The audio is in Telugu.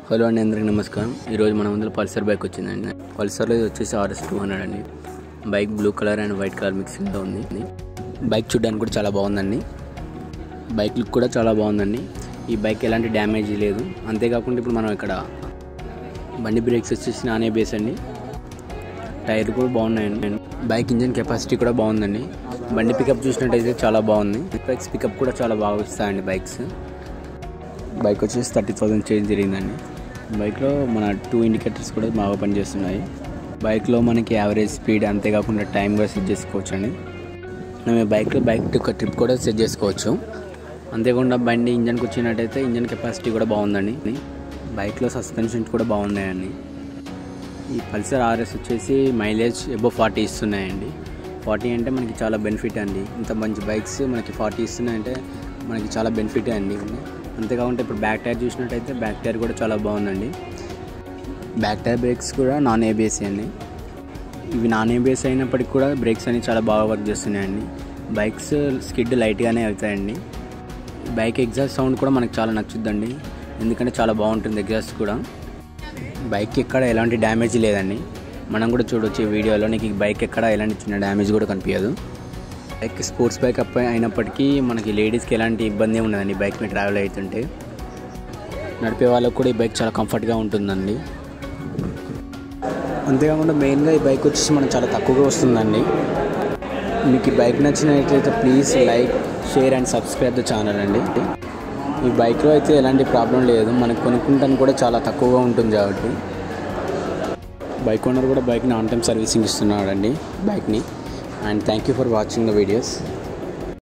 హలో అండి అందరికీ నమస్కారం ఈరోజు మన ముందు పల్సర్ బైక్ వచ్చిందండి పల్సర్లో ఇది వచ్చేసి ఆర్ఎస్ టూ హండ్రెడ్ అండి bike blue colour and white colour మిక్సింగ్లో ఉంది బైక్ చూడడానికి కూడా చాలా బాగుందండి బైక్ లుక్ కూడా చాలా బాగుందండి ఈ బైక్ ఎలాంటి డ్యామేజ్ లేదు అంతేకాకుండా ఇప్పుడు మనం ఇక్కడ బండి బ్రేక్స్ వచ్చేసి నానే బేస్ అండి టైర్ కూడా బాగున్నాయండి బైక్ ఇంజన్ కెపాసిటీ కూడా బాగుందండి బండి పికప్ చూసినట్టయితే చాలా బాగుంది బైక్స్ పికప్ కూడా చాలా బాగా వస్తాయండి బైక్స్ బైక్ వచ్చేసి థర్టీ థౌసండ్ చేంజ్ జరిగిందండి బైక్లో మన టూ ఇండికేటర్స్ కూడా బాగా పనిచేస్తున్నాయి బైక్లో మనకి యావరేజ్ స్పీడ్ అంతేకాకుండా టైం కూడా సెట్ చేసుకోవచ్చు అండి మేము బైక్లో బైక్ ఒక ట్రిప్ కూడా సెట్ చేసుకోవచ్చు అంతేకాకుండా బండి ఇంజన్కి వచ్చినట్టయితే ఇంజన్ కెపాసిటీ కూడా బాగుందండి బైక్లో సస్పెన్షన్స్ కూడా బాగున్నాయండి ఈ పల్సర్ ఆర్ఎస్ వచ్చేసి మైలేజ్ ఎబో ఫార్టీ ఇస్తున్నాయండి ఫార్టీ అంటే మనకి చాలా బెనిఫిట్ అండి ఇంత మంచి బైక్స్ మనకి ఫార్టీ ఇస్తున్నాయంటే మనకి చాలా బెనిఫిట్ అండి అంతేకాకుండా ఇప్పుడు బ్యాక్ టైర్ చూసినట్టయితే బ్యాక్ టైర్ కూడా చాలా బాగుందండి బ్యాక్ టైర్ బ్రేక్స్ కూడా నాన్ ఏబిఎస్ అండి ఇవి నాన్ ఏబిఎస్ అయినప్పటికీ కూడా బ్రేక్స్ అనేవి చాలా బాగా వర్క్ చేస్తున్నాయండి బైక్స్ స్కిడ్ లైట్గానే అవుతాయండి బైక్ ఎగ్జాస్ట్ సౌండ్ కూడా మనకు చాలా నచ్చుద్దండి ఎందుకంటే చాలా బాగుంటుంది ఎగ్జాస్ట్ కూడా బైక్ ఎక్కడ ఎలాంటి డ్యామేజ్ లేదండి మనం కూడా చూడొచ్చు ఈ వీడియోలో నీకు ఈ బైక్ ఎక్కడ ఎలాంటి చిన్న డ్యామేజ్ కూడా కనిపించదు బైక్ స్పోర్ట్స్ బైక్ అప్ అయినప్పటికీ మనకి లేడీస్కి ఎలాంటి ఇబ్బంది ఉండదండి బైక్ మీద ట్రావెల్ అవుతుంటే నడిపే వాళ్ళకు కూడా ఈ బైక్ చాలా కంఫర్ట్గా ఉంటుందండి అంతేకాకుండా మెయిన్గా ఈ బైక్ వచ్చేసి మనం చాలా తక్కువగా వస్తుందండి మీకు ఈ బైక్ నచ్చినట్లయితే please like share and subscribe the channel అండి ఈ బైక్లో అయితే ఎలాంటి ప్రాబ్లం లేదు మనకు కొనుక్కుంటానికి కూడా చాలా తక్కువగా ఉంటుంది కాబట్టి బైక్ ఓనర్ కూడా బైక్ని ఆన్ టైం సర్వీసింగ్ ఇస్తున్నాడండి బైక్ని and thank you for watching the videos